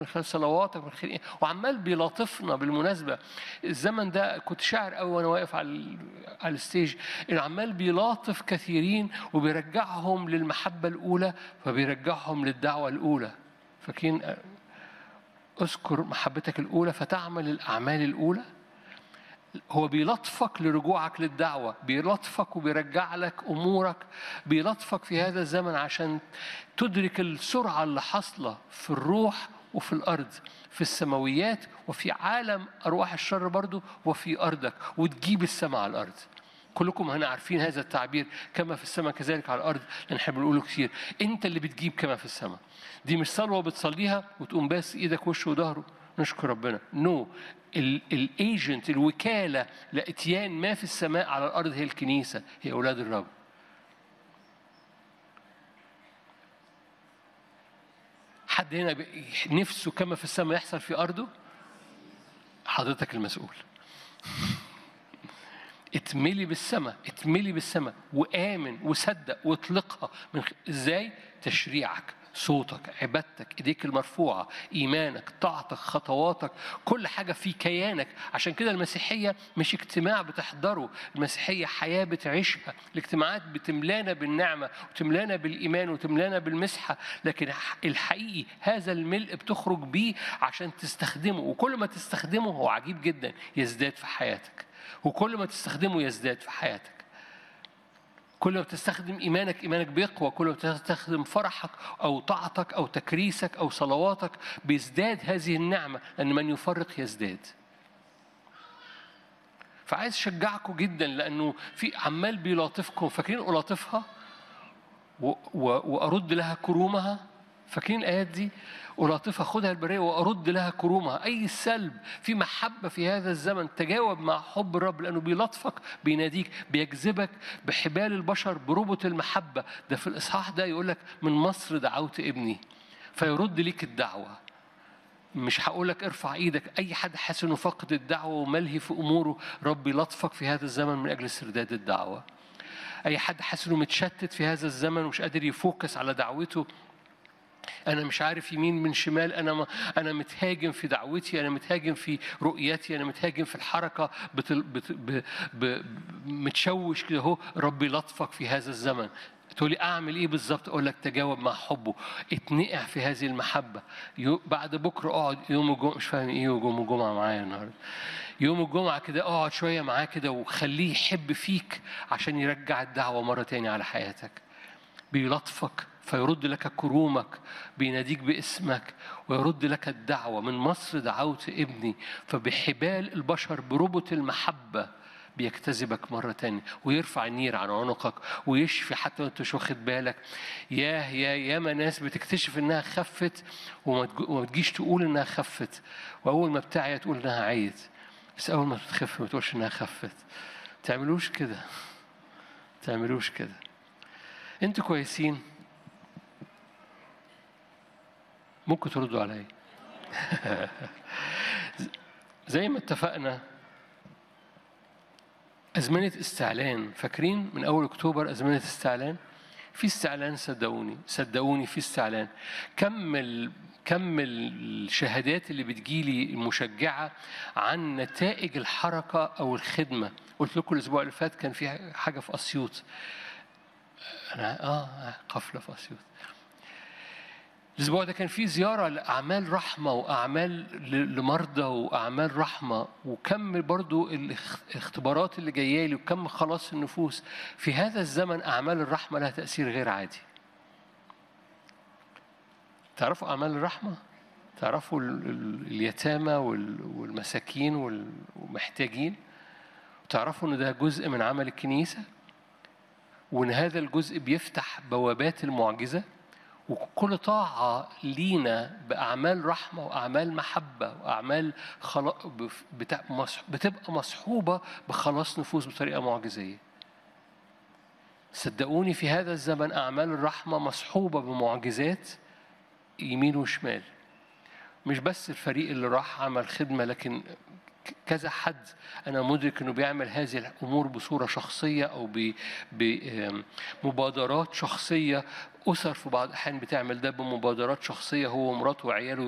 من خلال صلواتك من خلال وعمال بيلاطفنا بالمناسبه الزمن ده كنت شاعر قوي وانا واقف على ال- على الستيج انه عمال بيلاطف كثيرين وبيرجعهم للمحبه الاولى فبيرجعهم للدعوه الاولى فاكرين اذكر محبتك الاولى فتعمل الاعمال الاولى هو بيلطفك لرجوعك للدعوة بيلطفك وبيرجع لك أمورك بيلطفك في هذا الزمن عشان تدرك السرعة اللي حاصلة في الروح وفي الأرض في السماويات وفي عالم أرواح الشر برضو وفي أرضك وتجيب السماء على الأرض كلكم هنا عارفين هذا التعبير كما في السماء كذلك على الأرض لأن احنا بنقوله كتير أنت اللي بتجيب كما في السماء دي مش صلوة بتصليها وتقوم باس إيدك وشه وظهره نشكر ربنا نو no. الايجنت الوكاله لاتيان ما في السماء على الارض هي الكنيسه هي اولاد الرب حد هنا بي- نفسه كما في السماء يحصل في ارضه حضرتك المسؤول اتملي بالسماء اتملي بالسماء وآمن وصدق واطلقها من خ... ازاي تشريعك صوتك عبادتك ايديك المرفوعه ايمانك طاعتك خطواتك كل حاجه في كيانك عشان كده المسيحيه مش اجتماع بتحضره المسيحيه حياه بتعيشها الاجتماعات بتملانا بالنعمه وتملانا بالايمان وتملانا بالمسحه لكن الح- الحقيقي هذا الملء بتخرج بيه عشان تستخدمه وكل ما تستخدمه هو عجيب جدا يزداد في حياتك وكل ما تستخدمه يزداد في حياتك كل ما تستخدم ايمانك ايمانك بيقوى كل ما تستخدم فرحك او طاعتك او تكريسك او صلواتك بيزداد هذه النعمه لان من يفرق يزداد فعايز اشجعكم جدا لانه في عمال بيلاطفكم فاكرين الاطفها و- و- وارد لها كرومها فاكرين الايات دي ألاطفها خدها البرية وأرد لها كرومها أي سلب في محبة في هذا الزمن تجاوب مع حب الرب لأنه بيلطفك بيناديك بيجذبك بحبال البشر بربط المحبة ده في الإصحاح ده يقول لك من مصر دعوت ابني فيرد ليك الدعوة مش هقول لك ارفع ايدك اي حد حاسس انه فقد الدعوه وملهي في اموره رب يلطفك في هذا الزمن من اجل استرداد الدعوه اي حد حاسس انه متشتت في هذا الزمن ومش قادر يفوكس على دعوته انا مش عارف يمين من شمال انا ما انا متهاجم في دعوتي انا متهاجم في رؤيتي انا متهاجم في الحركه بتل بت ب ب متشوش كده اهو ربي لطفك في هذا الزمن تقولي اعمل ايه بالظبط اقول لك تجاوب مع حبه اتنقع في هذه المحبه يو بعد بكره اقعد يوم الجمعه مش فاهم ايه يوم الجمعه معايا النهارده يوم الجمعه كده اقعد شويه معاه كده وخليه يحب فيك عشان يرجع الدعوه مره تاني على حياتك بيلطفك فيرد لك كرومك بيناديك باسمك ويرد لك الدعوة من مصر دعوت ابني فبحبال البشر بربط المحبة بيجتذبك مرة تانية ويرفع النير عن عنقك ويشفي حتى وانت مش واخد بالك ياه يا ياما ناس بتكتشف انها خفت وما تج- وما تجيش تقول انها خفت واول ما بتعيا تقول انها عيت بس اول ما تخف ما تقولش انها خفت تعملوش كده تعملوش كده انتوا كويسين ممكن تردوا عليا زي ما اتفقنا أزمنة استعلان فاكرين من أول أكتوبر أزمنة استعلان في استعلان صدقوني صدقوني في استعلان كم ال... كم الشهادات اللي بتجيلي المشجعة عن نتائج الحركة أو الخدمة قلت لكم الأسبوع اللي فات كان في حاجة في أسيوط أنا آه قفلة في أسيوط الأسبوع ده كان في زيارة لأعمال رحمة وأعمال ل- لمرضى وأعمال رحمة وكم برضو الاختبارات اللي جاية لي وكم خلاص النفوس في هذا الزمن أعمال الرحمة لها تأثير غير عادي تعرفوا أعمال الرحمة؟ تعرفوا ال- ال- اليتامى وال- والمساكين وال- والمحتاجين؟ تعرفوا إن ده جزء من عمل الكنيسة؟ وإن هذا الجزء بيفتح بوابات المعجزة؟ وكل طاعة لينا بأعمال رحمة وأعمال محبة وأعمال خلا... بف- بتا... مصح... بتبقى مصحوبة بخلاص نفوس بطريقة معجزية صدقوني في هذا الزمن أعمال الرحمة مصحوبة بمعجزات يمين وشمال مش بس الفريق اللي راح عمل خدمة لكن ك- كذا حد أنا مدرك إنه بيعمل هذه الأمور بصورة شخصية أو بمبادرات شخصية أسر في بعض الأحيان بتعمل ده بمبادرات شخصية هو ومراته وعياله